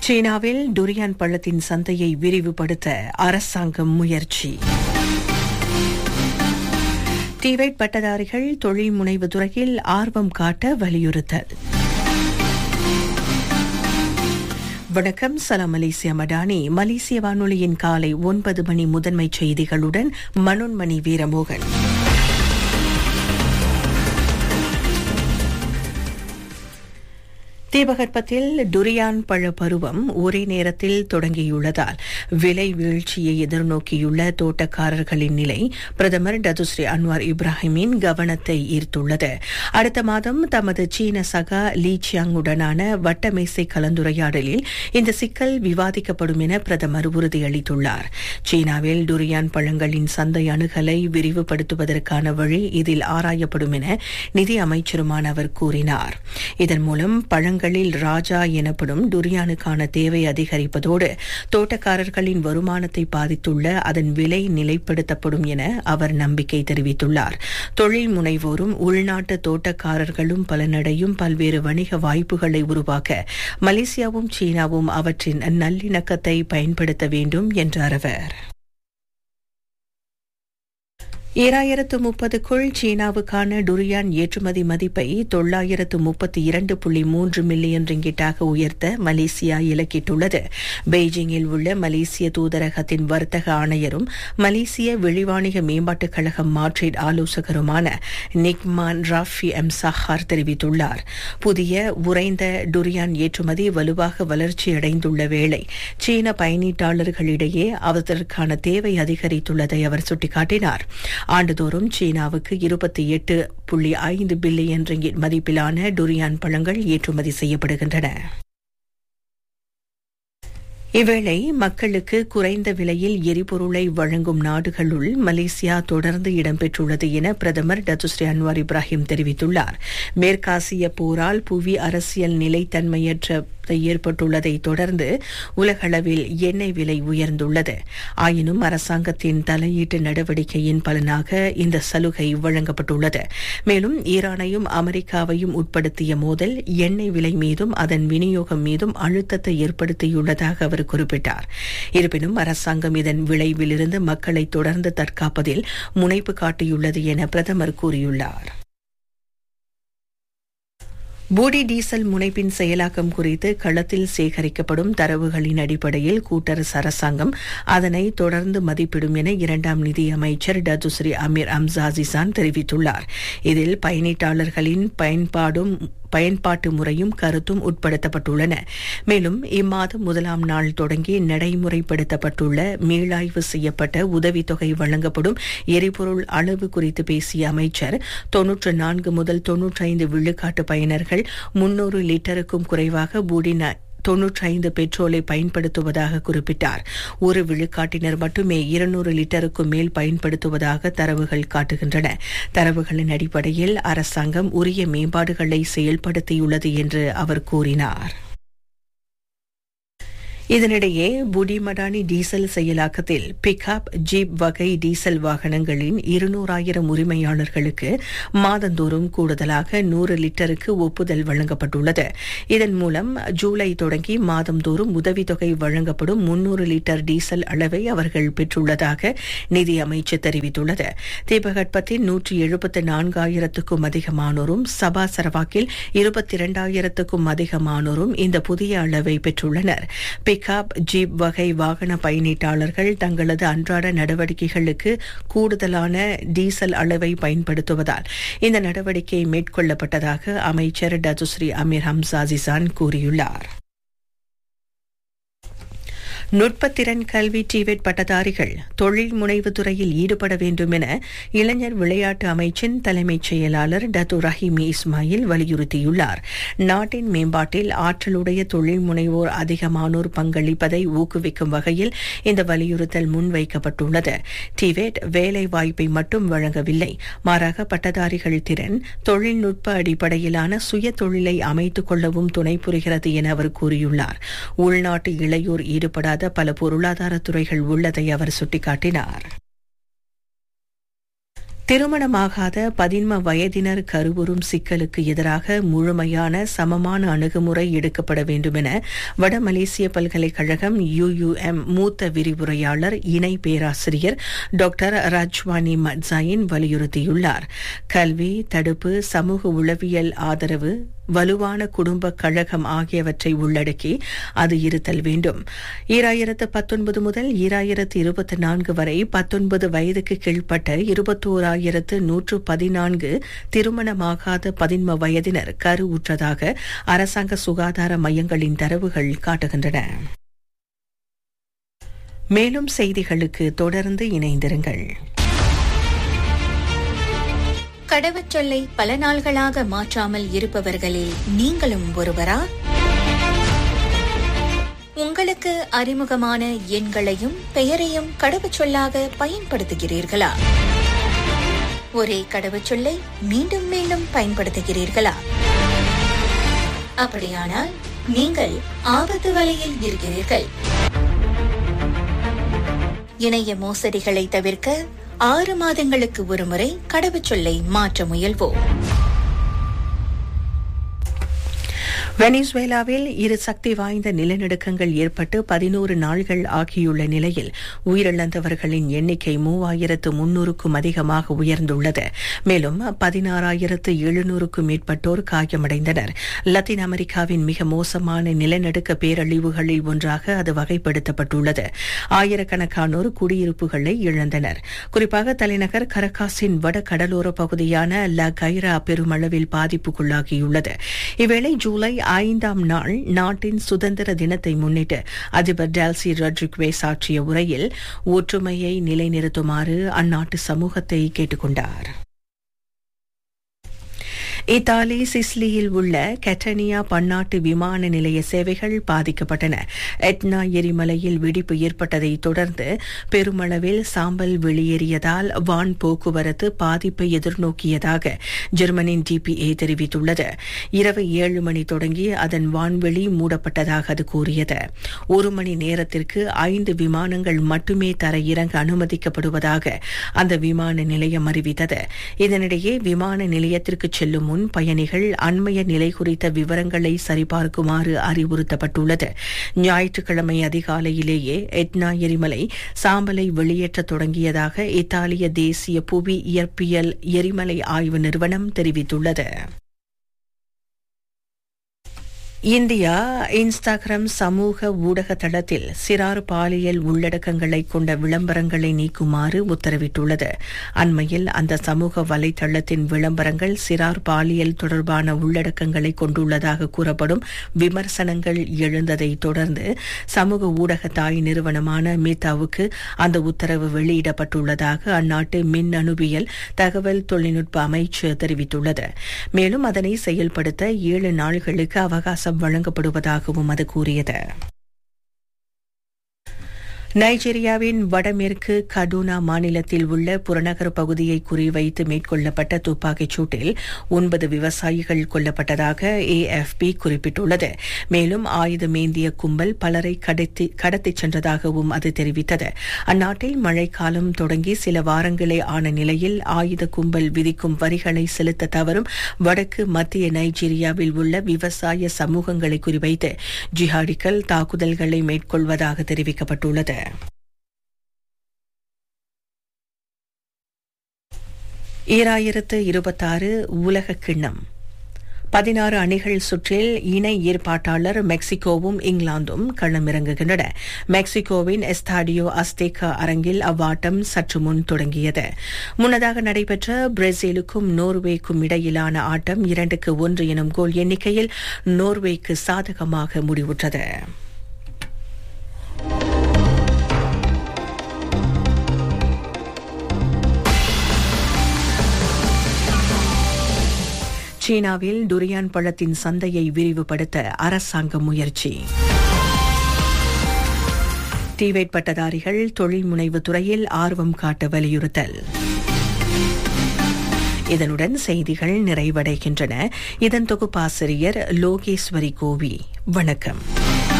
சீனாவில் டுரியான் பழத்தின் சந்தையை விரிவுபடுத்த அரசாங்கம் முயற்சி டிவைட் பட்டதாரிகள் தொழில் முனைவு துறையில் ஆர்வம் காட்ட வலியுறுத்தல் வணக்கம் சலாம் மலேசியா மடானி மலேசிய வானொலியின் காலை ஒன்பது மணி முதன்மை செய்திகளுடன் மனோன்மணி வீரமோகன் தீபகற்பத்தில் டுரியான் பழ பருவம் ஒரே நேரத்தில் தொடங்கியுள்ளதால் விலை வீழ்ச்சியை எதிர்நோக்கியுள்ள தோட்டக்காரர்களின் நிலை பிரதமர் டதுஸ்ரீ அன்வார் இப்ராஹிமின் கவனத்தை ஈர்த்துள்ளது அடுத்த மாதம் தமது சீன சகா லீ சியாங்குடனான வட்டமேசை கலந்துரையாடலில் இந்த சிக்கல் விவாதிக்கப்படும் என பிரதமர் உறுதியளித்துள்ளார் சீனாவில் டுரியான் பழங்களின் சந்தை அணுகலை விரிவுபடுத்துவதற்கான வழி இதில் ஆராயப்படும் என நிதி அமைச்சருமான அவர் கூறினார் இதன் மூலம் பழங்கள் பழங்களில் ராஜா எனப்படும் டுரியானுக்கான தேவை அதிகரிப்பதோடு தோட்டக்காரர்களின் வருமானத்தை பாதித்துள்ள அதன் விலை நிலைப்படுத்தப்படும் என அவர் நம்பிக்கை தெரிவித்துள்ளார் தொழில் முனைவோரும் உள்நாட்டு தோட்டக்காரர்களும் பலனடையும் பல்வேறு வணிக வாய்ப்புகளை உருவாக்க மலேசியாவும் சீனாவும் அவற்றின் நல்லிணக்கத்தை பயன்படுத்த வேண்டும் என்றார் அவர் ஈராயிரத்து முப்பதுக்குள் சீனாவுக்கான டுரியான் ஏற்றுமதி மதிப்பை தொள்ளாயிரத்து முப்பத்தி இரண்டு புள்ளி மூன்று மில்லியன் ரிங்கிட்டாக உயர்த்த மலேசியா இலக்கிட்டுள்ளது பெய்ஜிங்கில் உள்ள மலேசிய தூதரகத்தின் வர்த்தக ஆணையரும் மலேசிய வெளிவாணிக மேம்பாட்டுக் கழகம் மாட்ரிட் ஆலோசகருமான நிக்மான் ராஃபி எம் சஹார் தெரிவித்துள்ளார் புதிய உறைந்த டுரியான் ஏற்றுமதி வலுவாக வளர்ச்சியடைந்துள்ள வேளை சீன பயணீட்டாளர்களிடையே அதற்கான தேவை அதிகரித்துள்ளதை அவர் சுட்டிக்காட்டினார் ஆண்டுதோறும் சீனாவுக்கு இருபத்தி எட்டு புள்ளி ஐந்து பில்லியன் ரிங்கிட் மதிப்பிலான டுரியான் பழங்கள் ஏற்றுமதி செய்யப்படுகின்றன இவ்வேளை மக்களுக்கு குறைந்த விலையில் எரிபொருளை வழங்கும் நாடுகளுள் மலேசியா தொடர்ந்து இடம்பெற்றுள்ளது என பிரதமர் டத்துஸ்ரீ அன்வார் இப்ராஹிம் தெரிவித்துள்ளார் மேற்காசிய போரால் புவி அரசியல் நிலைத்தன்மையற்ற ஏற்பட்டுள்ளதை தொடர்ந்து உலகளவில் எண்ணெய் விலை உயர்ந்துள்ளது ஆயினும் அரசாங்கத்தின் தலையீட்டு நடவடிக்கையின் பலனாக இந்த சலுகை வழங்கப்பட்டுள்ளது மேலும் ஈரானையும் அமெரிக்காவையும் உட்படுத்திய மோதல் எண்ணெய் விலை மீதும் அதன் விநியோகம் மீதும் அழுத்தத்தை ஏற்படுத்தியுள்ளதாக அவர் குறிப்பிட்டார் இருப்பினும் அரசாங்கம் இதன் விளைவிலிருந்து மக்களை தொடர்ந்து தற்காப்பதில் முனைப்பு காட்டியுள்ளது என பிரதமர் கூறியுள்ளார் போடி டீசல் முனைப்பின் செயலாக்கம் குறித்து களத்தில் சேகரிக்கப்படும் தரவுகளின் அடிப்படையில் கூட்டரசு அரசாங்கம் அதனை தொடர்ந்து மதிப்பிடும் என இரண்டாம் நிதி அமைச்சர் டதுஸ்ரீ அமீர் அம்சாசிசான் தெரிவித்துள்ளார் இதில் பயணீட்டாளர்களின் பயன்பாடும் பயன்பாட்டு முறையும் கருத்தும் உட்படுத்தப்பட்டுள்ளன மேலும் இம்மாதம் முதலாம் நாள் தொடங்கி நடைமுறைப்படுத்தப்பட்டுள்ள மீளாய்வு செய்யப்பட்ட உதவித்தொகை வழங்கப்படும் எரிபொருள் அளவு குறித்து பேசிய அமைச்சர் தொன்னூற்று நான்கு முதல் தொன்னூற்றி ஐந்து விழுக்காட்டு பயனர்கள் முன்னூறு லிட்டருக்கும் குறைவாக பூடின தொன்னூற்றி ஐந்து பெட்ரோலை பயன்படுத்துவதாக குறிப்பிட்டார் ஒரு விழுக்காட்டினர் மட்டுமே இருநூறு லிட்டருக்கும் மேல் பயன்படுத்துவதாக தரவுகள் காட்டுகின்றன தரவுகளின் அடிப்படையில் அரசாங்கம் உரிய மேம்பாடுகளை செயல்படுத்தியுள்ளது என்று அவர் கூறினார் இதனிடையே புடிமடானி டீசல் செயலாக்கத்தில் பிக்அப் ஜீப் வகை டீசல் வாகனங்களின் இருநூறாயிரம் உரிமையாளர்களுக்கு மாதந்தோறும் கூடுதலாக நூறு லிட்டருக்கு ஒப்புதல் வழங்கப்பட்டுள்ளது இதன் மூலம் ஜூலை தொடங்கி மாதந்தோறும் உதவித்தொகை வழங்கப்படும் முன்னூறு லிட்டர் டீசல் அளவை அவர்கள் பெற்றுள்ளதாக நிதி அமைச்சு தெரிவித்துள்ளது தீபகற்பத்தில் நூற்றி எழுபத்தி நான்காயிரத்துக்கும் அதிகமானோரும் சபா சரவாக்கில் இருபத்தி இரண்டாயிரத்துக்கும் அதிகமானோரும் இந்த புதிய அளவை பெற்றுள்ளனர் பிக்அப் ஜீப் வகை வாகன பயணீட்டாளர்கள் தங்களது அன்றாட நடவடிக்கைகளுக்கு கூடுதலான டீசல் அளவை பயன்படுத்துவதால் இந்த நடவடிக்கை மேற்கொள்ளப்பட்டதாக அமைச்சர் டதுஸ்ரீ அமீர் ஹம்சாசிசான் கூறியுள்ளார் நுட்பத்திறன் கல்வி டிவெட் பட்டதாரிகள் தொழில் முனைவு துறையில் ஈடுபட வேண்டும் என இளைஞர் விளையாட்டு அமைச்சின் தலைமைச் செயலாளர் டத்து ரஹீமி இஸ்மாயில் வலியுறுத்தியுள்ளார் நாட்டின் மேம்பாட்டில் ஆற்றலுடைய தொழில் முனைவோர் அதிகமானோர் பங்களிப்பதை ஊக்குவிக்கும் வகையில் இந்த வலியுறுத்தல் முன்வைக்கப்பட்டுள்ளது டிவெட் வேலை வாய்ப்பை மட்டும் வழங்கவில்லை மாறாக பட்டதாரிகள் திறன் தொழில்நுட்ப அடிப்படையிலான சுய தொழிலை அமைத்துக் கொள்ளவும் துணை புரிகிறது என அவர் கூறியுள்ளார் உள்நாட்டு இளையோர் ஈடுபடாத பல பொருளாதார துறைகள் உள்ளதை அவர் சுட்டிக்காட்டினார் திருமணமாகாத பதின்ம வயதினர் கருவுறும் சிக்கலுக்கு எதிராக முழுமையான சமமான அணுகுமுறை எடுக்கப்பட வேண்டும் என வட மலேசிய பல்கலைக்கழகம் யுயுஎம் மூத்த விரிவுரையாளர் இணை பேராசிரியர் டாக்டர் ராஜ்வானி மட்சாயின் வலியுறுத்தியுள்ளார் கல்வி தடுப்பு சமூக உளவியல் ஆதரவு வலுவான குடும்ப கழகம் ஆகியவற்றை உள்ளடக்கி அது இருத்தல் வேண்டும் ஈராயிரத்து பத்தொன்பது முதல் ஈராயிரத்து இருபத்தி நான்கு வரை பத்தொன்பது வயதுக்கு கீழ்ப்பட்ட இருபத்தோராயிரத்து நூற்று பதினான்கு திருமணமாகாத பதின்ம வயதினர் கரு உற்றதாக அரசாங்க சுகாதார மையங்களின் தரவுகள் காட்டுகின்றன மேலும் செய்திகளுக்கு தொடர்ந்து இணைந்திருங்கள் கடவுச்சொல்லை பல நாள்களாக மாற்றாமல் இருப்பவர்களில் நீங்களும் ஒருவரா உங்களுக்கு அறிமுகமான எண்களையும் பெயரையும் கடவுச்சொல்லாக பயன்படுத்துகிறீர்களா ஒரே கடவுச்சொல்லை மீண்டும் மீண்டும் பயன்படுத்துகிறீர்களா அப்படியானால் நீங்கள் ஆபத்து வலையில் இருக்கிறீர்கள் இணைய மோசடிகளை தவிர்க்க ஆறு மாதங்களுக்கு ஒருமுறை கடவுச்சொல்லை மாற்ற முயல்வோம் வெனிசுவேலாவில் இரு சக்தி வாய்ந்த நிலநடுக்கங்கள் ஏற்பட்டு பதினோரு நாள்கள் ஆகியுள்ள நிலையில் உயிரிழந்தவர்களின் எண்ணிக்கை மூவாயிரத்து முன்னூறுக்கும் அதிகமாக உயர்ந்துள்ளது மேலும் பதினாறாயிரத்து எழுநூறுக்கும் மேற்பட்டோர் காயமடைந்தனர் லத்தீன் அமெரிக்காவின் மிக மோசமான நிலநடுக்க பேரழிவுகளில் ஒன்றாக அது வகைப்படுத்தப்பட்டுள்ளது ஆயிரக்கணக்கானோர் குடியிருப்புகளை இழந்தனர் குறிப்பாக தலைநகர் கரகாஸின் வட கடலோர பகுதியான ல கைரா பெருமளவில் பாதிப்புக்குள்ளாகியுள்ளது இவ்வேளை ஜூலை ஐந்தாம் நாள் நாட்டின் சுதந்திர தினத்தை முன்னிட்டு அதிபர் டால்சி ரொட்ரிக்வேஸ் ஆற்றிய உரையில் ஒற்றுமையை நிலைநிறுத்துமாறு அந்நாட்டு சமூகத்தை கேட்டுக்கொண்டார் இத்தாலி சிஸ்லியில் உள்ள கெட்டனியா பன்னாட்டு விமான நிலைய சேவைகள் பாதிக்கப்பட்டன எட்னா எரிமலையில் வெடிப்பு ஏற்பட்டதை தொடர்ந்து பெருமளவில் சாம்பல் வெளியேறியதால் வான் போக்குவரத்து பாதிப்பை எதிர்நோக்கியதாக ஜெர்மனின் டிபிஏ தெரிவித்துள்ளது இரவு ஏழு மணி தொடங்கி அதன் வான்வெளி மூடப்பட்டதாக அது கூறியது ஒரு மணி நேரத்திற்கு ஐந்து விமானங்கள் மட்டுமே தரையிறங்க அனுமதிக்கப்படுவதாக அந்த விமான நிலையம் அறிவித்தது இதனிடையே விமான நிலையத்திற்கு செல்லும் முன் பயணிகள் அண்மைய நிலை குறித்த விவரங்களை சரிபார்க்குமாறு அறிவுறுத்தப்பட்டுள்ளது ஞாயிற்றுக்கிழமை அதிகாலையிலேயே எட்னா எரிமலை சாம்பலை வெளியேற்றத் தொடங்கியதாக இத்தாலிய தேசிய புவி இயற்பியல் எரிமலை ஆய்வு நிறுவனம் தெரிவித்துள்ளது இந்தியா இன்ஸ்டாகிராம் சமூக ஊடக தளத்தில் சிறார் பாலியல் உள்ளடக்கங்களை கொண்ட விளம்பரங்களை நீக்குமாறு உத்தரவிட்டுள்ளது அண்மையில் அந்த சமூக வலைதளத்தின் விளம்பரங்கள் சிறார் பாலியல் தொடர்பான உள்ளடக்கங்களை கொண்டுள்ளதாக கூறப்படும் விமர்சனங்கள் எழுந்ததை தொடர்ந்து சமூக ஊடக தாய் நிறுவனமான மீதாவுக்கு அந்த உத்தரவு வெளியிடப்பட்டுள்ளதாக அந்நாட்டு மின்னணுவியல் தகவல் தொழில்நுட்ப அமைச்சு தெரிவித்துள்ளது மேலும் அதனை செயல்படுத்த ஏழு நாள்களுக்கு அவகாசம் வழங்கப்படுவதாகவும் அது கூறியது நைஜீரியாவின் வடமேற்கு கடூனா மாநிலத்தில் உள்ள புறநகர் பகுதியை குறிவைத்து மேற்கொள்ளப்பட்ட துப்பாக்கிச் சூட்டில் ஒன்பது விவசாயிகள் கொல்லப்பட்டதாக ஏஎஃப்பி குறிப்பிட்டுள்ளது மேலும் ஆயுதமேந்திய கும்பல் பலரை கடத்தி கடத்திச் சென்றதாகவும் அது தெரிவித்தது அந்நாட்டில் மழைக்காலம் தொடங்கி சில வாரங்களே ஆன நிலையில் ஆயுத கும்பல் விதிக்கும் வரிகளை செலுத்த தவறும் வடக்கு மத்திய நைஜீரியாவில் உள்ள விவசாய சமூகங்களை குறிவைத்து ஜிஹாடிகள் தாக்குதல்களை மேற்கொள்வதாக தெரிவிக்கப்பட்டுள்ளது ஈராயிரத்து இருபத்தாறு உலக கிண்ணம் பதினாறு அணிகள் சுற்றில் இணை ஏற்பாட்டாளர் மெக்சிகோவும் இங்கிலாந்தும் களமிறங்குகின்றன மெக்சிகோவின் எஸ்தாடியோ அஸ்தேகா அரங்கில் அவ்வாட்டம் சற்று முன் தொடங்கியது முன்னதாக நடைபெற்ற பிரேசிலுக்கும் நோர்வேக்கும் இடையிலான ஆட்டம் இரண்டுக்கு ஒன்று எனும் கோல் எண்ணிக்கையில் நோர்வேக்கு சாதகமாக முடிவுற்றது சீனாவில் டுரியான் பழத்தின் சந்தையை விரிவுபடுத்த அரசாங்கம் முயற்சி டிவேட் பட்டதாரிகள் தொழில் முனைவு துறையில் ஆர்வம் காட்ட வலியுறுத்தல் இதனுடன் செய்திகள் நிறைவடைகின்றன இதன் தொகுப்பாசிரியர் லோகேஸ்வரி கோவி வணக்கம்